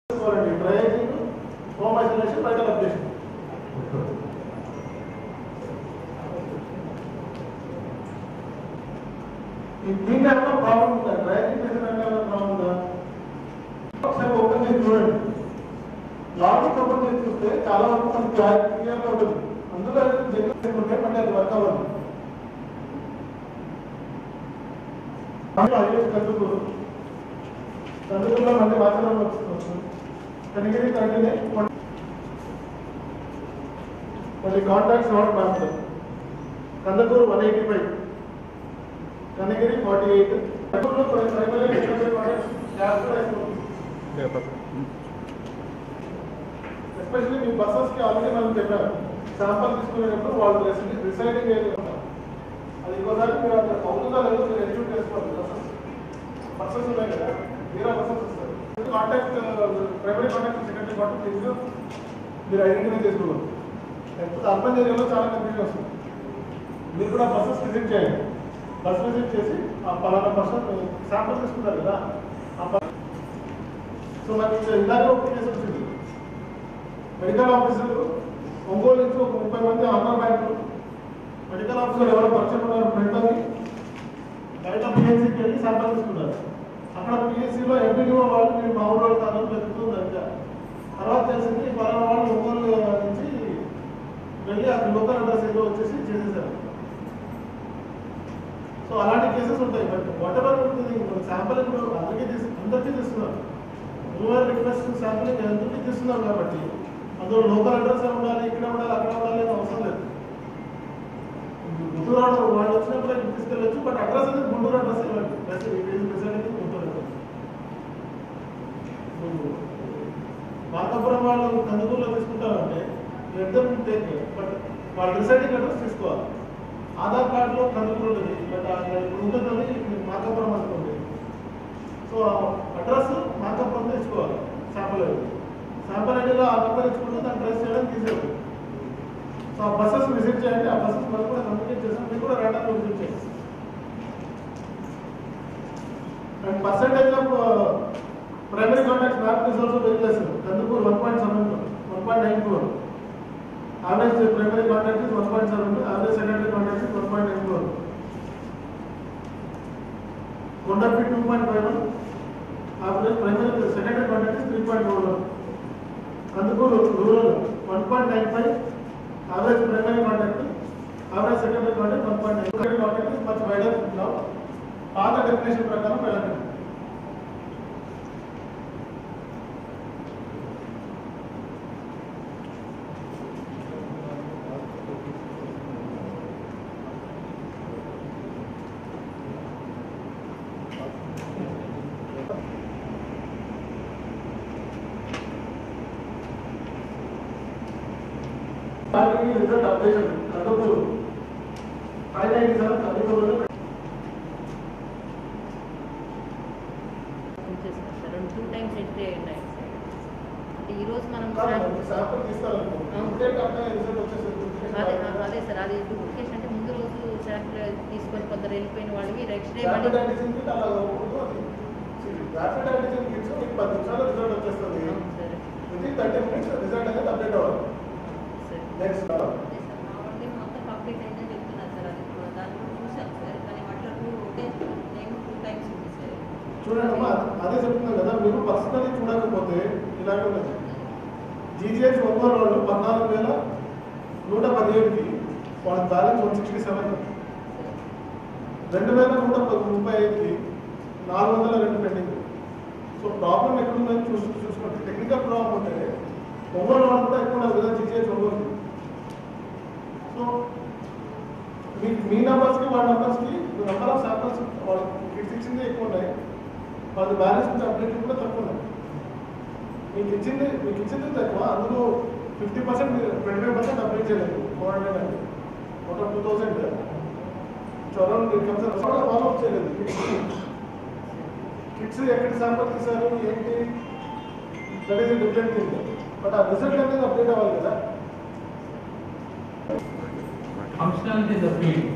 చేసుకోవాలండి డ్రైజింగ్ home isolation బయట లొకేషన్ దీంట్లో ఏమైనా ప్రాబ్లం ఉందా డ్రైజింగ్ చేసిన ఏమైనా ప్రాబ్లం ఉందా ఒకసారి ఓపెన్ చేసి చూడండి లాజిక్ ఓపెన్ చేసి చూస్తే చాలా వరకు మనకి క్లియర్గా ఉంటుంది అందులో జనరేషన్ ఉంటే మళ్ళీ అది వర్క్ అవ్వదు ఐఎస్ కందుకూరు కందుకూరులో మళ్ళీ వాతావరణం వస్తుంది కనిగిరి కంటిన్యూ మళ్ళీ contacts not mapped Kandukur one eighty five Kanigiri forty eight especially మీ బస్సెస్ కి ఆల్రెడీ మనం చెప్పాము శాంపల్ తీసుకునేటప్పుడు వాళ్ళు రిసైడింగ్ ఏరియా ఉంటారు అది ఇంకోసారి మీరు అక్కడ అవుతుందా లేదో మీరు ఎగ్జిక్యూట్ చేసుకోవాలి బస్సెస్ బస్సెస్ ఉన్నాయి కదా మీరా బస్సెస్ వస్తారు contact primary contact secondary contact ఇది మీరు ఐడెంటిఫై చేసుకోవాలి లేకపోతే అర్బన్ ఏరియాలో చాలా కన్ఫ్యూజన్ వస్తుంది మీరు కూడా బస్సెస్ విజిట్ చేయండి బస్ విజిట్ చేసి ఆ పలానా పర్సన్ శాంపుల్ తీసుకున్నారు కదా ఆ పర్- సో నాకు ఇంకా ఇలాగే ఒక కేసు వచ్చింది మెడికల్ ఆఫీసర్ ఒంగోలు నుంచి ఒక ముప్పై మంది ఆంధ్ర బ్యాంకులు మెడికల్ ఆఫీసర్ ఎవరో పరిచయం ఉన్నారు ఫ్రెండ్ అని బయట పిఎస్సీకి వెళ్ళి శాంపుల్ తీసుకున్నారు అక్కడ పిఎస్సీలో ఎంపీడీఓ వాళ్ళు మీరు మా ఊరు వాళ్ళు కాదని వెతుకుతుంది అంతే తర్వాత తెలిసింది పలానా వాళ్ళు ఒంగోలు నుంచి వెళ్ళి అక్కడ లోకల్ అడ్రస్ ఏదో వచ్చేసి చేసేసారు సో అలాంటి కేసెస్ ఉంటాయి బట్ వాట్ ఎవర్ ఉంటుంది శాంపుల్ ఇప్పుడు అందరికీ తీసు అందరికీ తీస్తున్నారు యూఆర్ రిక్వెస్ట్ శాంపుల్ అందరికీ తీస్తున్నారు కాబట్టి అందులో లోకల్ అడ్రస్ ఉండాలి ఇక్కడ ఉండాలి అక్కడ ఉండాలి అని అవసరం లేదు గుంటూరు ఆర్డర్ వాళ్ళు వచ్చినప్పుడు ఇక్కడ తీసుకెళ్ళచ్చు బట్ అడ్రస్ అనేది గుంటూరు అడ్రస్ ఇవ్వండి ప్రెసిడెంట్ గుంటూరు అడ్రస్ మార్కాపురం వాళ్ళు కందుకూరులో తీసుకుంటారంటే ఇద్దరు టేక్ బట్ వాళ్ళు రిసైడింగ్ అడ్రస్ తీసుకోవాలి ఆధార్ కార్డులో కందుకూరు ఉంది బట్ అక్కడ ఇప్పుడు ఉంటుందని మార్కాపురం అనుకోండి సో అడ్రస్ మార్కాపురం తెచ్చుకోవాలి శాంపుల్ ఐడి శాంపుల్ ఐడిలో ఆ నెంబర్ ఇచ్చుకుంటే దాన్ని ట్రేస్ చేయడానికి తీసేది సో ఆ బస్సెస్ విజిట్ చేయండి ఆ బస్సెస్ మనం కూడా కమ్యూనికేట్ చేసాం మీరు కూడా ర్యాండమ్గా విజిట్ చేయండి and percentage of primary contacts map is also very less Kandukur one point seven one point nine four average primary contact is 1.7 average secondary contact is 1.94 Kondappi 2.51 average primary secondary contact is 3.41 Kandukuru rural 1.95 average primary contact average secondary contact 1.9 secondary contact is much wider now పాత definition ప్రకారం వెళ్ళండి దానికి result updation Kandukur five ninety seven Kandukur చేస్తాం sir రెండు two times entry అయ్యాయి sir అంటే ఈరోజు మనం శాంపుల్ తీస్తారనుకో అప్డేట్ అప్డేట్ రిజల్ట్ వచ్చేసరికి అదే అదే సార్ అది డూప్లికేషన్ అంటే ముందు రోజు శాంపుల్ తీసుకొని కొందరు వెళ్ళిపోయిన వాళ్ళవి నెక్స్ట్ డే ర్యాపిడ్ మళ్ళీ యాంటిజెన్ కిట్ అలా అవ్వకూడదు అది ర్యాపిడ్ యాంటిజెన్ కిట్స్ మీకు పది నిమిషాలు రిజల్ట్ వచ్చేస్తుంది అవును sir with thirty minutes result అనేది అప్డేట్ అవ్వాలి సార్ నెక్స్ట్ అదే సార్ మా వాళ్ళది మొత్తం కంప్లీట్ అయిందని చెప్తున్నారు సార్ అది కూడా దాన్ని కూడా చూసాం సార్ కానీ వాటిలో టూ డేస్ నేను టూ టైమ్స్ ఉంది సార్ చూడండి అమ్మా అదే చెప్తున్నాను కదా మీరు పర్సనలీ చూడకపోతే ఇలాగే ఉన్నది జీజీహెచ్ ఒంగోలు వాళ్ళు పద్నాలుగు వేల నూట పదిహేడుకి వాళ్ళ బ్యాలెన్స్ వన్ సిక్స్టీ సెవెన్ రెండు వేల నూట ప- ముప్పై ఐదుకి నాలుగు వందల రెండు పెండింగ్ సో ప్రాబ్లం ఎక్కడుందని చూసి చూసుకోండి టెక్నికల్ ప్రాబ్లం ఉంటే ఒంగోలు వాళ్ళు కూడా ఎక్కువ ఉన్నారు కదా జీజీహెచ్ ఒంగోలు సో మీ మీ నెంబర్స్కి వాళ్ళ నెంబర్స్కి నెంబర్ ఆఫ్ శాంపిల్స్ వాళ్ళకి కిట్స్ ఇచ్చింది ఎక్కువ ఉన్నాయి వాళ్ళ బ్యాలెన్స్ నుంచి అప్డేట్ కూడా తక్కువ ఉన్నాయి మీకు ఇచ్చింది మీకు ఇచ్చింది తక్కువ అందులో ఫిఫ్టీ పర్సెంట్ మీరు ట్వంటీ ఫైవ్ పర్సెంట్ అప్డేట్ చేయలేదు ఫోర్ హండ్రెడ్ అండి ఒక two thousand around follow up చేయలేదు కిట్స్ ఎక్కడ శాంపుల్ తీశారు ఏంటి that is different thing but ఆ రిజల్ట్ అనేది అప్డేట్ అవ్వాలి కదా ఫంక్షనాలిటీ ఇస్ ఫీల్డ్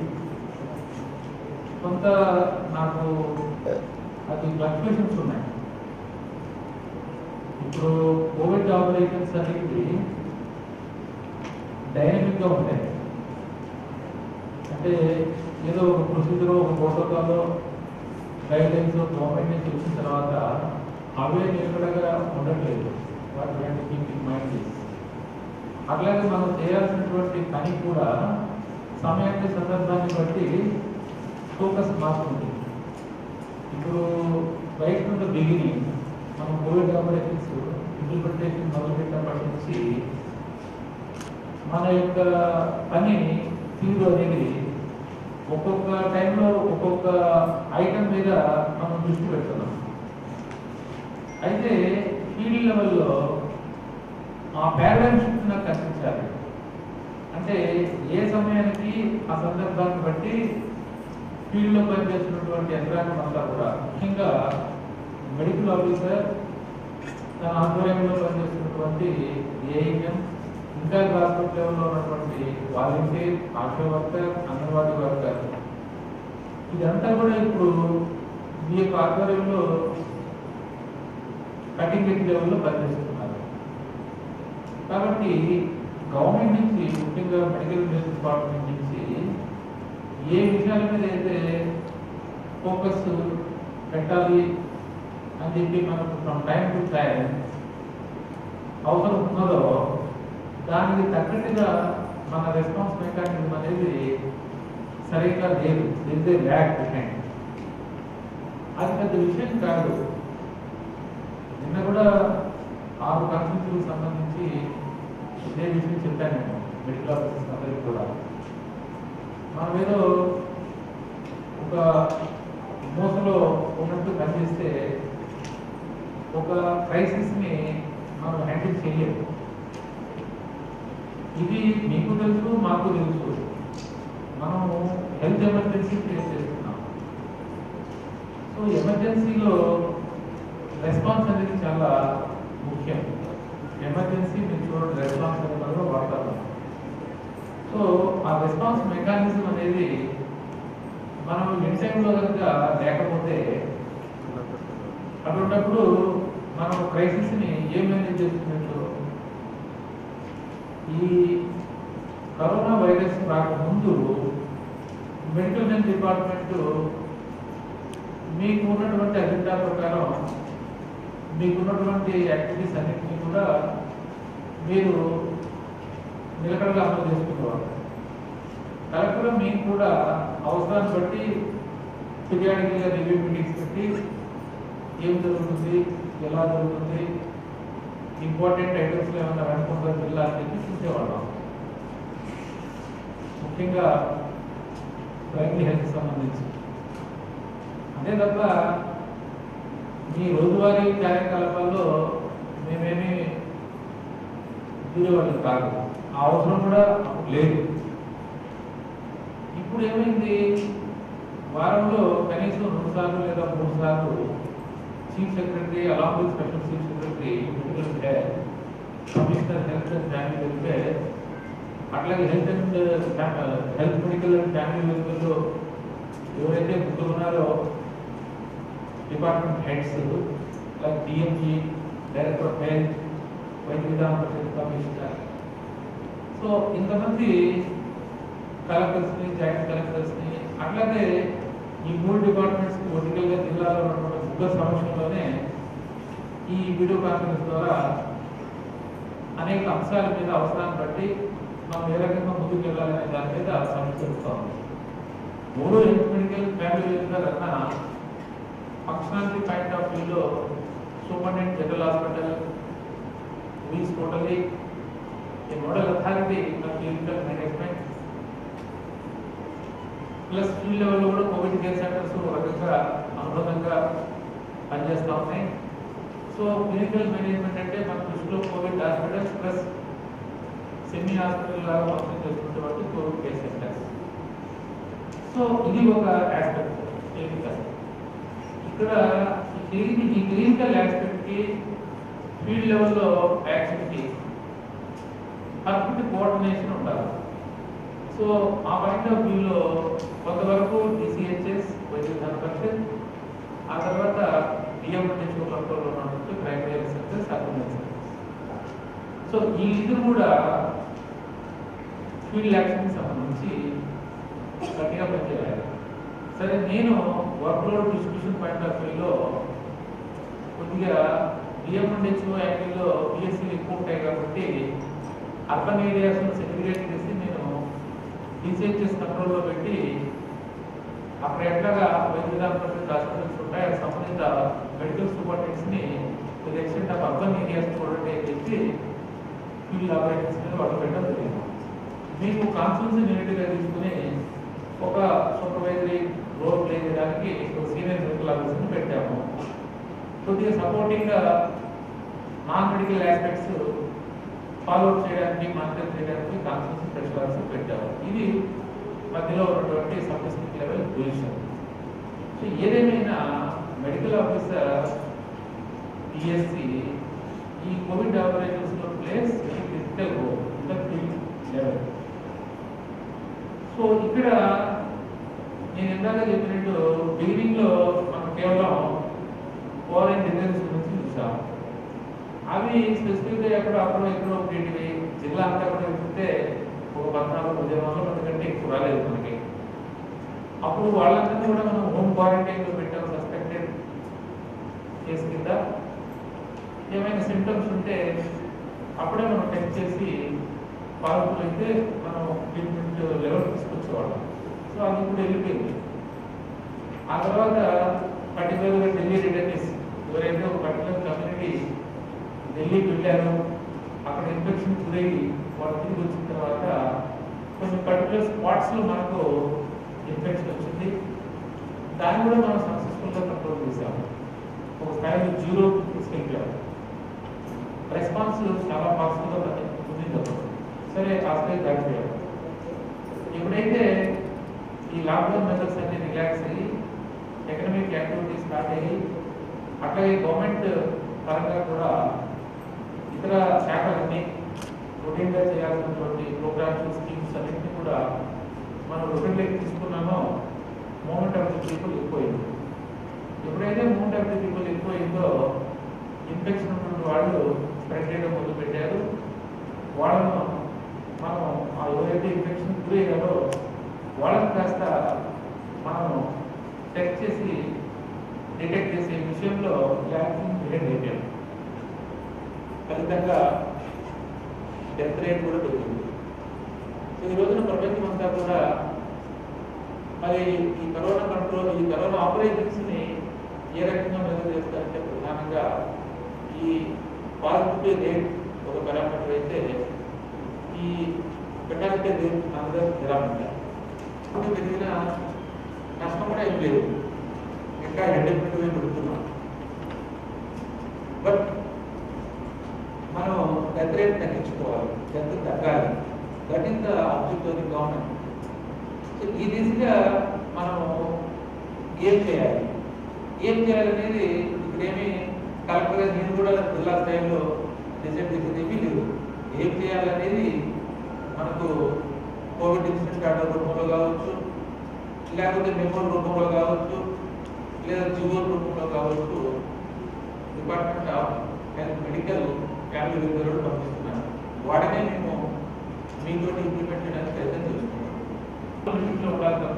కొంత నాకు అది ఫ్లక్చుయేషన్స్ ఉన్నాయి ఇప్పుడు కోవిడ్ ఆపరేషన్స్ అనేది డైనమిక్గా ఉంటాయి అంటే ఏదో ఒక ప్రొసీజర్ ఒక ప్రోటోకాల్ గైడ్ లైన్స్ గవర్నమెంట్ నుంచి వచ్చిన తర్వాత అవే నిలకడగా ఉండట్లేదు వాటి వెంట కీప్ ఇన్ మైండ్ అట్లాగే మనం చేయాల్సినటువంటి పని కూడా సమయాన్ని సందర్భాన్ని బట్టి ఫోకస్ మారుతుంది ఇప్పుడు రైట్ టు ద బిగినింగ్ మనం కోవిడ్ ఆపరేషన్స్ ఇంప్లిమెంటేషన్ మొదలుపెట్టినప్పటి నుంచి మన యొక్క పని తీరు అనేది ఒక్కొక్క టైంలో ఒక్కొక్క ఐటమ్ మీద మనం దృష్టి పెడుతున్నాం అయితే ఫీల్డ్ లెవెల్లో ఆ పారాడైమ్ షిఫ్ట్ నాకు కనిపించాలి అంటే ఏ సమయానికి ఆ సందర్భాన్ని బట్టి ఫీల్డ్లో పనిచేస్తున్నటువంటి యంత్రాంగం అంతా కూడా ముఖ్యంగా మెడికల్ ఆఫీసర్ తన ఆధ్వర్యంలో పనిచేస్తున్నటువంటి ఏఎంఎం ఇంకా గ్రాస్రూట్ లెవెల్లో ఉన్నటువంటి volunteer Asha worker Anganwadi worker ఇదంతా కూడా ఇప్పుడు మీ యొక్క ఆధ్వర్యంలో కటింగ్ ఎడ్జ్ లెవెల్లో పనిచేస్తున్నారు కాబట్టి గవర్నమెంట్ నుంచి ముఖ్యంగా మెడికల్ డిపార్ట్మెంట్ నుంచి ఏ విషయాల మీద అయితే ఫోకస్ పెట్టాలి అని చెప్పి మనకు ఫ్రమ్ టైం టు టైం అవసరం ఉన్నదో దానికి తగ్గట్టుగా మన రెస్పాన్స్ మెకానిజం అనేది సరిగ్గా లేదు దిస్ ల్యాక్ బిహైండ్ అది పెద్ద విషయం కాదు నిన్న కూడా ఆరు కాన్స్టిట్యూన్సీకి సంబంధించి ఇదే విషయం చెప్పాను నేను మెడికల్ ఆఫీసర్స్ అందరికీ కూడా మనం ఏదో ఒక మోసలో ఉన్నట్టు పనిచేస్తే ఒక క్రైసిస్ని మనం హ్యాండిల్ చేయలేము ఇది మీకు తెలుసు మాకు తెలుసు మనం హెల్త్ ఎమర్జెన్సీ ఫేస్ చేస్తున్నాం సో ఎమర్జెన్సీలో రెస్పాన్స్ అనేది చాలా ముఖ్యం ఎమర్జెన్సీ మీరు చూడండి రెస్పాన్స్ అనేది మనం వాడతాము సో ఆ రెస్పాన్స్ మెకానిజం అనేది మనం ఇన్ టైంలో కనుక లేకపోతే అటువంటిప్పుడు మనం క్రైసిస్ని ఏం మేనేజ్ చేస్తున్నట్టు ఈ కరోనా వైరస్ రాకముందు మెడికల్ హెల్త్ డిపార్ట్మెంట్ మీకు ఉన్నటువంటి అజెండా ప్రకారం మీకున్నటువంటి యాక్టివిటీస్ అన్నింటినీ కూడా మీరు నిలకడగా అమలు చేసుకునేవారు కలెక్టర్ మీకు కూడా అవసరాన్ని బట్టి పీరియాడికల్గా రివ్యూ మీటింగ్స్ పెట్టి ఏం జరుగుతుంది ఎలా జరుగుతుంది ఇంపార్టెంట్ ఐటమ్స్లో ఏమైనా వెనకుండా జిల్లా అని చెప్పి చూసేవాళ్ళం ముఖ్యంగా ప్రైమరీ హెల్త్ సంబంధించి అంతే తప్ప మీ రోజువారీ కార్యకలాపాల్లో మేమేమి దూరేవాళ్ళం కాదు ఆ అవసరం కూడా అప్పుడు లేదు ఇప్పుడు ఏమైంది వారంలో కనీసం రెండు సార్లు లేదా మూడు సార్లు chief secretary along with special chief secretary medical health commissioner health and family welfare అట్లాగే health and health medical and family వెల్ఫేర్లో ఎవరైతే ముగ్గురు ఉన్నారో department heads like DMG director of health Vaidya Vidhana Parishad commissioner so ఇంతమంది కలెక్టర్స్ని జాయింట్ కలెక్టర్స్ని అట్లాగే ఈ మూడు డిపార్ట్మెంట్స్కి వర్టికల్గా జిల్లాలో ఉన్నటువంటి ముగ్గురు సమక్షంలోనే ఈ వీడియో కాన్ఫరెన్స్ ద్వారా అనేక అంశాల మీద అవసరాన్ని బట్టి మనం ఏ రకంగా ముందుకు వెళ్ళాలనే దాని మీద సమీక్ష జరుగుతూ ఉంది మూడు హెల్త్ మెడికల్ ఫ్యామిలీ వెల్ఫేర్ అన్న ఫంక్షనాలిటీ పాయింట్ ఆఫ్ వ్యూలో సూపరింటెండెంట్ జనరల్ హాస్పిటల్ వీస్ totally a nodal authority of clinical management plus field లెవెల్లో కూడా కోవిడ్ కేర్ సెంటర్స్ ఒక రకంగా అనుబంధంగా పనిచేస్తూ ఉన్నాయి సో క్లినికల్ మేనేజ్మెంట్ అంటే మన దృష్టిలో covid hospitals plus semi hospital లాగా ఫంక్షన్ చేస్తున్నటువంటి కోవిడ్ కేర్ సెంటర్స్ సో ఇది ఒక ఆస్పెక్ట్ క్లినికల్ ఇక్కడ ఈ క్లినిక్ ఈ క్లినికల్ ఆస్పెక్ట్కి ఫీల్డ్ లెవెల్లో యాక్టివిటీ పర్ఫెక్ట్ కోఆర్డినేషన్ ఉండాలి సో ఆ పాయింట్ ఆఫ్ వ్యూలో కొంతవరకు డిసిహెచ్ఎస్ వైద్య పరిషత్ ఆ తర్వాత డిఎంహెచ్ఓ కంట్రోల్లో ఉన్నటువంటి primary research services services so ఈ ఇది కూడా ఫీల్డ్ యాక్షన్ సంబంధించి గట్టిగా పనిచేయాలి సరే నేను work load distribution point of వ్యూలో కొద్దిగా డిఎంఎండ్హెచ్ఓ యాంగిల్లో పిఎస్సీలు ఎక్కువ ఉంటాయి కాబట్టి అర్బన్ ఏరియాస్లో సెగ్రిగేట్ చేసి నేను డిసిహెచ్ఎస్ కంట్రోల్లో పెట్టి అక్కడ ఎట్లాగా వైద్యదాన పరిషత్ హాస్పిటల్స్ ఉంటాయి ఆ సంబంధిత మెడికల్ సూపరింటెండెంట్స్ని to extent of urban areas చూడండి అని చెప్పి ఫీల్డ్ ఆపరేషన్స్ మీద వాళ్ళు పెట్టడం జరిగింది మీకు కాన్ఫరెన్స్ యూనిట్గా తీసుకుని ఒక సూపర్వైజరీ రోల్ ప్లే చేయడానికి ఒక సీనియర్ మెడికల్ ఆఫీసర్ని పెట్టాము కొద్దిగా సపోర్టింగ్గా non medical aspects follow up చేయడానికి మానిటర్ చేయడానికి కాన్ఫరెన్స్ స్పెషల్ ఆఫీసర్ పెట్టాము ఇది మధ్యలో ఉన్నటువంటి sub district level position so ఏదేమైనా మెడికల్ ఆఫీసర్ పిఎస్సి ఈ కోవిడ్ ఆపరేషన్స్ లో plays critical role in the field level so ఇక్కడ నేను ఇందాక చెప్పినట్టు బిగినింగ్ లో మనం కేవలం ఫారెన్ డిజైన్స్ గురించి చూసాం అవి స్పెసిఫిక్గా ఎక్కడో అక్కడో ఎక్కడో ఉండేటివి జిల్లా అంతా కూడా వెళ్తే ఒక పద్నాలుగు పదిహేను వందల మంది కంటే ఎక్కువ రాలేదు మనకి అప్పుడు వాళ్ళందరినీ కూడా మనం హోమ్ క్వారంటైన్ లో పెట్టాం సస్పెక్టెడ్ కేసు కింద ఏమైనా సిమ్టమ్స్ ఉంటే అప్పుడే మనం టెస్ట్ చేసి పాజిటివ్ అయితే మనం ట్రీట్మెంట్ లెవెల్ తీసుకొచ్చేవాళ్ళం సో అది ఇప్పుడు వెళ్ళిపోయింది ఆ తర్వాత పర్టికులర్గా ఢిల్లీ రిటర్నీస్ ఎవరైతే ఒక పర్టికులర్ కమ్యూనిటీ ఢిల్లీకి వెళ్ళారో అక్కడ ఇన్ఫెక్షన్ గురయ్యి వాళ్ళు తిరిగి వచ్చిన తర్వాత కొన్ని పర్టికులర్ స్పాట్స్లో మనకు ఇన్ఫెక్షన్ వచ్చింది దాన్ని కూడా మనం సక్సెస్ఫుల్గా కంట్రోల్ చేసాము ఒక స్థాయిలో జీరో తీసుకెళ్ళాము రెస్పాన్స్ చాలా పాజిటివ్గా ఉంది అప్పుడు సరే ఆ స్థాయి దాటిపోయాము ఎప్పుడైతే ఈ లాక్డౌన్ మెథడ్స్ అన్ని రిలాక్స్ అయ్యి ఎకనామిక్ యాక్టివిటీ స్టార్ట్ అయ్యి అట్లాగే గవర్నమెంట్ పరంగా కూడా ఇతర శాఖలన్నీ రొటీన్గా చేయాల్సినటువంటి ప్రోగ్రామ్స్ స్కీమ్స్ అన్నింటినీ కూడా మనం రొటీన్లోకి తీసుకున్నామో మూమెంట్ ఆఫ్ ది పీపుల్ ఎక్కువైంది ఎప్పుడైతే మూమెంట్ ఆఫ్ ది పీపుల్ ఎక్కువైందో ఇన్ఫెక్షన్ ఉన్నటువంటి వాళ్ళు స్ప్రెడ్ చేయడం మొదలు పెట్టారు వాళ్ళను మనం ఆ ఎవరైతే ఇన్ఫెక్షన్ గురయ్యారో వాళ్ళని కాస్త మనం టెస్ట్ చేసి డిటెక్ట్ చేసే విషయంలో వ్యాక్సిన్ వేయడం పెట్టాం ఫలితంగా డెత్ రేట్ కూడా పెరిగింది సో ఈ రోజున ప్రపంచం అంతా కూడా మరి ఈ కరోనా కంట్రోల్ ఈ కరోనా ఆపరేషన్స్ ని ఏ రకంగా మెజర్ చేస్తారంటే ప్రధానంగా ఈ పాజిటివిటీ రేట్ ఒక పారామీటర్ అయితే ఈ ఫెటాలిటీ రేట్ అందరూ పారామీటర్ ఇప్పుడు పెరిగిన నష్టం కూడా ఏం లేదు ఇంకా ఎండెక్ట్గా పెడుతున్నాం బట్ మనం డెత్ రేట్ తగ్గించుకోవాలి డెత్ తగ్గాలి that is the object of the government so ఈ దిశగా మనం ఏం చేయాలి ఏం చేయాలనేది ఇక్కడేమి కలెక్టర్గా నేను కూడా జిల్లా స్థాయిలో డిసైడ్ చేసేది ఏమీ లేదు ఏం చేయాలనేది మనకు కోవిడ్ ఇన్సిడెంట్ ఆర్డర్ రూపంలో కావచ్చు లేకపోతే మెమోర్ రూపంలో కావచ్చు లేదా జివో రూపంలో కావచ్చు department of health medical family welfare పంపిస్తున్నాను వాడనే మేము మీతో ఇంప్లిమెంట్ చేయడానికి ప్రయత్నం చేస్తున్నాం లిమిట్లో ఉండాలి తప్ప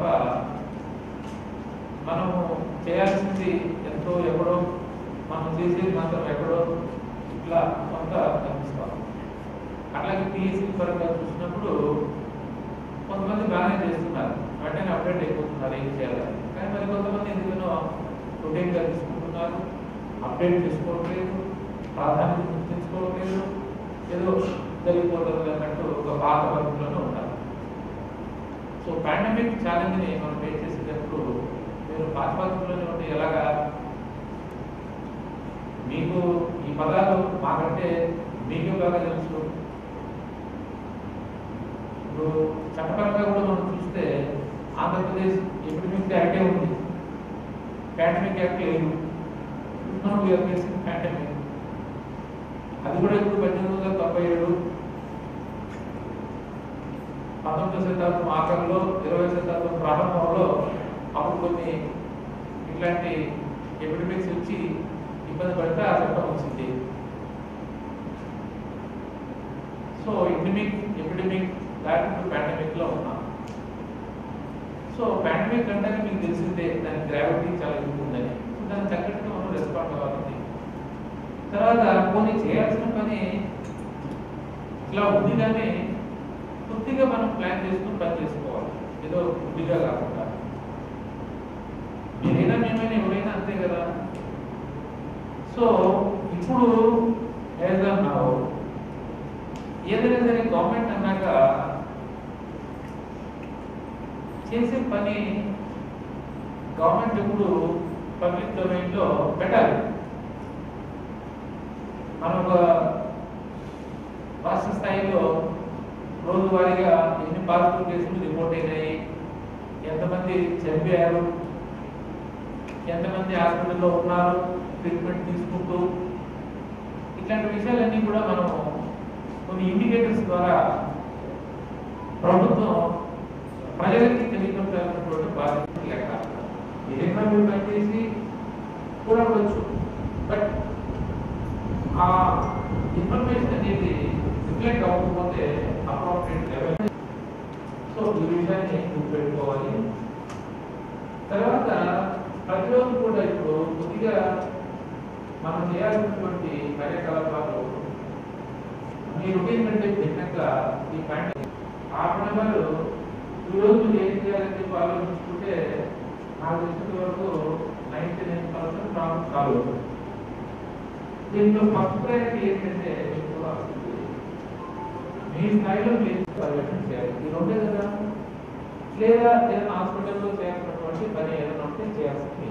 మనము చేయాల్సింది ఎంతో ఎక్కడో మనం చేసేది మాత్రం ఎక్కడో ఇట్లా కొంత కనిపిస్తాం అట్లాగే పిఎస్సి పరంగా చూసినప్పుడు కొంతమంది బాగానే చేస్తున్నారు వెంటనే అప్డేట్ అయిపోతున్నారు ఏం చేయాలని కానీ మరి కొంతమంది ఎందుకనో రొటీన్గా తీసుకుంటున్నారు అప్డేట్ చేసుకోవట్లేదు ప్రాధాన్యత గుర్తించుకోవట్లేదు ఏదో జరిగిపోతుంది అన్నట్టు ఒక పాత వర్గంలోనే ఉన్నారు సో పాండమిక్ ఛాలెంజ్ని మనం ఫేస్ చేసేటప్పుడు మీరు పాత పద్ధతిలోనే ఉంటే ఎలాగా మీకు ఈ పదాలు మాకంటే మీకే బాగా తెలుసు ఇప్పుడు చట్టపరంగా కూడా మనం చూస్తే ఆంధ్రప్రదేశ్ ఎపిడమిక్ యాక్టే ఉంది పాండమిక్ యాక్ట్ లేదు మనం వీఆర్ ఫేసింగ్ పాండమిక్ అది కూడా ఇప్పుడు పద్దెనిమిది వందల తొంభై ఏడు పంతొమ్మిదవ శతాబ్దం ఆఖరిలో ఇరవై శతాబ్దం ప్రారంభంలో అప్పుడు కొన్ని ఇట్లాంటి ఎపిడమిక్స్ వచ్చి ఇబ్బంది పడితే ఆ చట్టం వచ్చింది సో ఎండమిక్ ఎపిడమిక్ దాటి పాండమిక్ లో ఉన్నాం సో పాండమిక్ అంటే మీకు తెలిసిందే దాని గ్రావిటీ చాలా ఎక్కువ ఉందని సో దానికి తగ్గట్టుగా మనం రెస్పాండ్ అవ్వాలని తర్వాత కొన్ని చేయాల్సిన పని ఇట్లా ఉంది కానీ కొద్దిగా మనం ప్లాన్ చేసుకుని పని చేసుకోవాలి ఏదో గుడ్డిగా కాకుండా మీరైనా మేమైనా ఎవరైనా అంతే కదా సో ఇప్పుడు యాజ్ అన్నావు ఏదైనా సరే గవర్నమెంట్ అన్నాక చేసే పని గవర్నమెంట్ ఇప్పుడు పబ్లిక్ డొమైన్లో పెట్టాలి మనం ఒక రాష్ట్ర స్థాయిలో రోజువారీగా ఎన్ని పాజిటివ్ కేసులు రిపోర్ట్ అయినాయి ఎంతమంది చనిపోయారు ఎంతమంది హాస్పిటల్లో ఉన్నారు ట్రీట్మెంట్ తీసుకుంటూ ఇట్లాంటి విషయాలన్నీ కూడా మనం కొన్ని ఇండికేటర్స్ ద్వారా ప్రభుత్వం ప్రజలకి తెలియపరచాలన్నటువంటి బాధ్యత లెక్క ఏదైనా మీరు పనిచేసి కూడా ఉండొచ్చు బట్ ఆ ఇన్ఫర్మేషన్ అనేది రిఫ్లెక్ట్ అవ్వకపోతే అప్రోప్రియేట్ లెవెల్ సో ఈ విషయాన్ని గుర్తుపెట్టుకోవాలి తర్వాత ప్రతిరోజు కూడా ఇప్పుడు కొద్దిగా మనం చేయాల్సినటువంటి కార్యకలాపాలు మీ రొటీన్ కంటే భిన్నంగా ఈ పాండమిక్ హాఫ్ అన్ అవర్ ఈ రోజు మీరు ఏం చేయాలని చెప్పి ఆలోచించుకుంటే నాకు తెలిసిన వరకు ninety nine percent problem solve అవుతుంది దీంట్లో ఫస్ట్ ప్రయారిటీ ఏంటంటే మీకు మీ స్థాయిలో మీరు పర్యవేక్షణ చేయాలి ఈ రెండే కదా లేదా ఏదైనా హాస్పిటల్లో చేయాల్సినటువంటి పని ఏదైనా ఉంటే చేయాల్సింది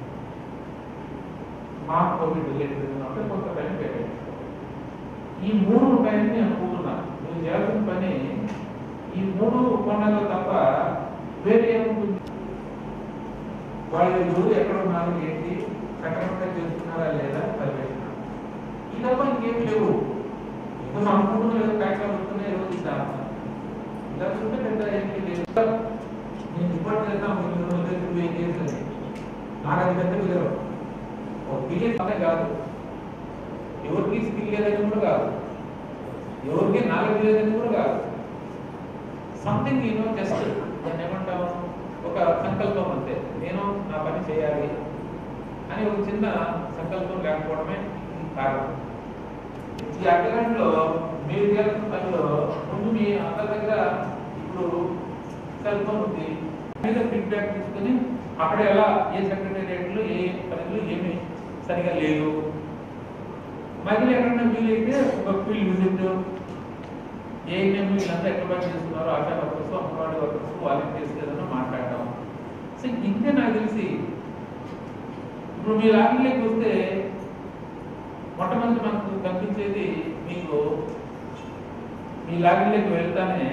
మా కోవిడ్ రిలేటెడ్ ఏదైనా ఉంటే కొంత టైం కేటాయించాలి ఈ మూడు ఉంటాయని నేను అనుకుంటున్నాను మీరు చేయాల్సిన పని ఈ మూడు కొండలు తప్ప వేరే ఏముంటుంది వాళ్ళు ఎవరు ఎక్కడ ఉన్నారు ఏంటి సక్రమంగా చేస్తున్నారా లేదా పర్యవేక్షణ ఈ తప్ప ఇంకేం లేవు ఇంకా మనం అనుకుంటున్న ఏదో ప్యాక్లో వస్తున్నాయి ఏదో ఇద్దాం ఇలా చూస్తే పెద్ద ఏంటి లేదు నేను రిపోర్ట్ చేద్దాం మీకు రెండు వందల ఇరవై కేసులు నాకు అది పెద్ద విలువ ఒక బిలియన్ అనే కాదు ఎవరికి స్కిల్ లేదని కూడా కాదు ఎవరికి నాలెడ్జ్ లేదని కూడా కాదు సంథింగ్ యూనో జస్ట్ దాన్ని ఏమంటాము ఒక సంకల్పం అంతే నేను నా పని చేయాలి అని ఒక చిన్న సంకల్పం లేకపోవడమే ఈ కారణం ఈ అడ్డగంటలో మీరు చేయాల్సిన పనిలో ముందు మీ అందరి దగ్గర ఇప్పుడు సెల్ ఫోన్ ఉంది మీద ఫీడ్బ్యాక్ తీసుకుని అక్కడ ఎలా ఏ సెక్రటేరియట్లు ఏ పనులు ఏమి సరిగా లేదు మధ్యలో ఎక్కడన్నా వీలైతే ఒక ఫీల్డ్ విజిట్ ఏఎన్ఎం వీళ్ళంతా ఎక్కడ పని చేస్తున్నారు ASHA workers anganwadi workers volunteers ఏదైనా మాట్లాడటం సో ఇంతే నాకు తెలిసి ఇప్పుడు మీ లాగిన్లోకి వస్తే మొట్టమొదటి మనకు కనిపించేది మీకు మీ లాగిన్లోకి వెళ్తానే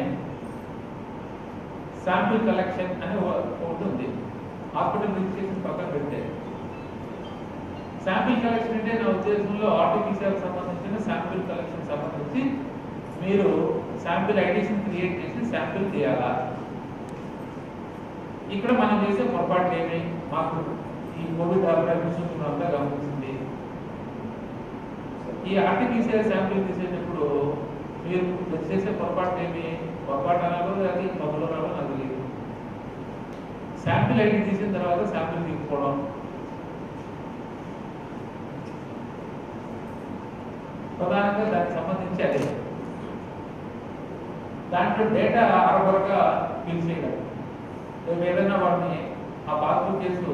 శాంపిల్ కలెక్షన్ అని ఒక- ఒకటి ఉంది హాస్పిటల్ రిజిస్ట్రేషన్ పక్కన పెట్టే శాంపిల్ కలెక్షన్ అంటే నా ఉద్దేశంలో ఆర్టిఫిషియల్ సంబంధించిన శాంపిల్ కలెక్షన్ సంబంధించి మీరు శాంపిల్ ఐడీస్ని క్రియేట్ చేసి శాంపిల్ తీయాలా ఇక్కడ మనం చేసే పొరపాట్లు ఏమి మాకు ఈ కోవిడ్ అభివృద్ధి అంతా గమనించింది ఈ ఆర్టిఫిషియల్ శాంపిల్ తీసేటప్పుడు మీరు చేసే పొరపాటు ఏమి పొరపాటు అనాలో అది మొదలు రావో నాకు తెలియదు శాంపిల్ ఐడి తీసిన తర్వాత శాంపిల్ తీసుకోవడం ప్రధానంగా దానికి సంబంధించి అదే దాంట్లో డేటా అరవరగా ఫిల్ చేయడం రేపు ఏదైనా వాడిని ఆ పాస్బుక్ కేసు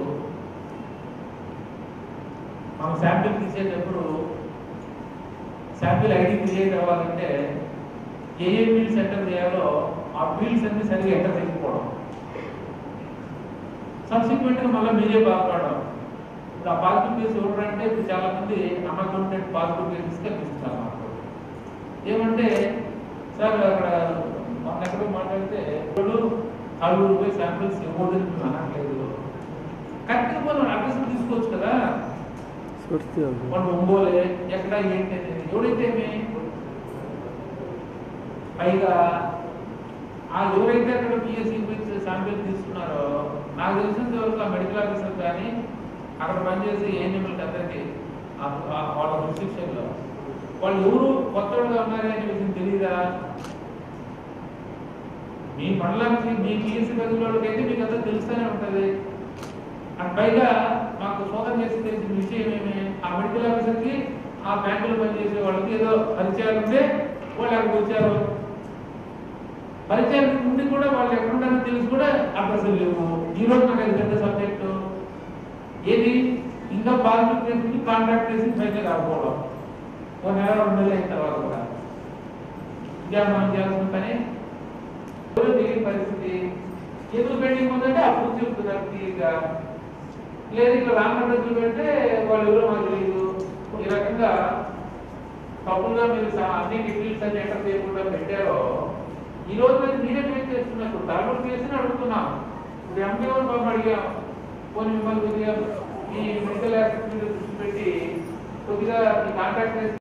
మనం శాంపిల్ తీసేటప్పుడు శాంపిల్ ఐడి క్రియేట్ అవ్వాలంటే ఏ ఏ ఫీల్డ్స్ ఎంటర్ చేయాలో ఆ ఫీల్డ్స్ అన్ని సరిగా ఎంటర్ చేయకపోవడం సబ్సిక్వెంట్ గా మళ్ళీ మీరే బాధపడడం ఇప్పుడు ఆ పాజిటివ్ కేసు ఎవరంటే ఇప్పుడు చాలా మంది అన్అకౌంటెడ్ పాజిటివ్ కేసెస్ కనిపిస్తున్నారు మాకు ఏమంటే సార్ అక్కడ మన ఎక్కడో మాట్లాడితే ఇప్పుడు అడుగు రూపాయి శాంపిల్స్ ఇవ్వదని మేము అనట్లేదు కరెక్ట్గా మనం అడ్రస్ తీసుకోవచ్చు కదా వాళ్ళు ఒంగోలే ఎక్కడ ఏంటి అనేది ఎవరైతే ఏమి పైగా ఆ ఎవరైతే అక్కడ పిఎస్సి శాంపిల్ తీసుకున్నారో నాకు తెలిసినంత వరకు ఆ మెడికల్ ఆఫీసర్ కానీ అక్కడ పనిచేసే ఏఎన్ఎంఎల్కి అందరికీ ఆ- ఆ వాళ్ళ ప్రిస్క్రిప్షన్లో వాళ్ళు ఎవరు కొత్తగా ఉన్నారనే విషయం తెలియదు తెలీదా మీ మండలానికి మీ టీఎస్సీ పరిధిలోకి అయితే మీకు అంతా తెలుస్తూనే ఉంటుంది అండ్ పైగా మాకు శోధన చేసి తెలిసిన విషయం ఏమి ఆ మెడికల్ ఆఫీసర్కి ఆ బ్యాంకులో పనిచేసే వాళ్ళకి ఏదో పరిచయాలు ఉంటే వాళ్ళు అక్కడికి వచ్చారు పరిచయం ఉండి కూడా వాళ్ళు ఎక్కడున్నారో తెలిసి కూడా అడ్రస్లు లేవు ఈ రోజు నాకు అది పెద్ద సబ్జెక్టు ఏది ఇంకా పాజిటివ్ కేసు కాంటాక్ట్ చేసి పైకి రాకపోవడం ఒక నెల రెండు నెలలు అయిన తర్వాత కూడా ఇంకా మనం చేయాల్సిన పని ఎవరు తెలియని పరిస్థితి ఎందుకు పెండింగ్ ఉందంటే అప్పుడు చెప్తున్నారు క్లియర్గా లేదు ఇక్కడ రాంగ్ అడ్రస్లు పెడితే వాళ్ళు ఎవరో మాకు తెలియదు ఈ రకంగా తప్పుగా మీరు సా- అన్ని డీటెయిల్స్ అన్ని ఎంటర్ చేయకుండా పెట్టారో ఈ రోజు అయితే మీరే ఫేస్ చేస్తున్నారు ధర్మం కేసుని అడుగుతున్నాం ఇప్పుడు ఎంపీ బాబు అడిగాం పోనీ మిమ్మల్ని కొద్దిగా ఈ మెడికల్ యాక్టివిటీ దృష్టి పెట్టి కొద్దిగా ఈ కాంట్రాక్ట్